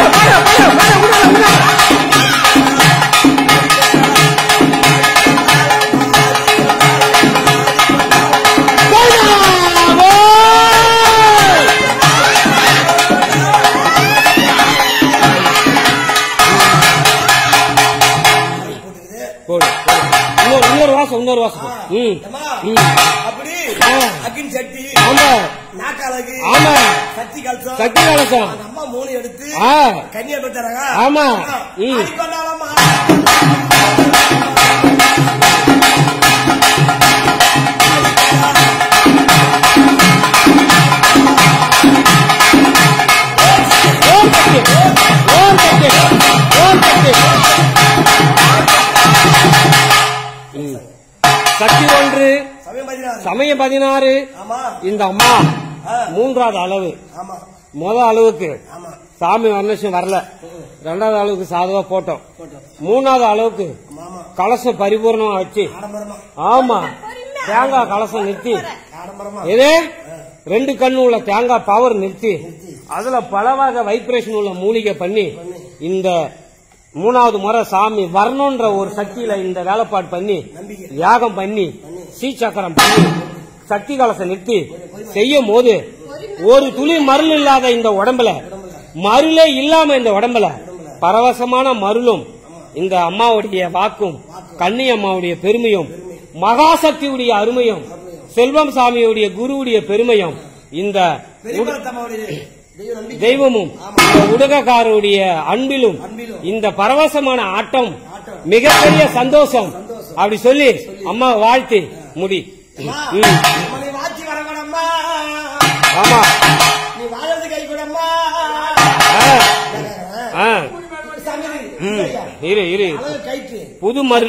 போடு இன்னொரு இன்னொரு வாசம் இன்னொரு வாசம் ம் ஏம்மா, ம். அப்படி ஆ. அக்கின் சட்டி ஆமா நாக்காலகு ஆமா சக்தி கலசம் சக்தி கலசம் அந்த அம்மா மூணு எடுத்து ஆ கன்னியா பெற்றாங்க ஆமா. ம். கொண்டாடலாமா ஓம் சக்தி ஓம் சக்தி ஓம் சக்தி ம். சக்தி ஒன்று சமயம் பதினாறு சமயம் பதினாறு ஆமா இந்த அம்மா ஆ. மூன்றாவது அளவு ஆமா முத அளவுக்கு ஆமா சாமி வர்ணேஷன் வரல ரெண்டாவது அளவுக்கு சாதுவா போட்டோம் போட்டோம் மூணாவது அளவுக்கு ஆமா ஆமா கலசம் பரிபூர்ணமா வச்சு ஆடம்பரமா ஆமா தேங்காய் கலசம் நிறுத்தி ஆடம்பரமா எது ரெண்டு கண்ணு உள்ள தேங்காய் பவர் நிறுத்தி அதுல பல வகை வைப்ரேஷன் உள்ள மூலிகை பண்ணி இந்த மூணாவது முறை சாமி வரணும்ன்ற ஒரு சக்தியில இந்த வேலைப்பாடு பண்ணி நம்பிக்கை யாகம் பண்ணி சீச்சக்கரம் பண்ணி சக்தி கலசம் நிறுத்தி செய்யும் போது ஒரு துளி மருள் இல்லாத இந்த உடம்புல மருளே இல்லாம இந்த உடம்புல பரவசமான மருளும் இந்த அம்மாவுடைய வாக்கும் கன்னி அம்மாவுடைய பெருமையும் மகாசக்தியுடைய அருமையும் செல்வம் சாமியுடைய குருவுடைய பெருமையும் இந்த பெரியபலத்தம்மாவுடைய தெய்வ நம்பிக்கை தெய்வமும் இந்த உடகக்காரருடைய அன்பிலும் அன்பிலும். இந்த பரவசமான ஆட்டம் ஆட்டம். மிகப்பெரிய சந்தோஷம் அப்படி சொல்லி அம்மா வாழ்த்தி முடி அம்மா, ம். உன்னை வாழ்த்தி வரவனம்மா ஆமா நீ வாழறது கை கூடம்மா ஆ, ஆ. சாமி ம். இரு இரு அழகு கைட்டு புது மரு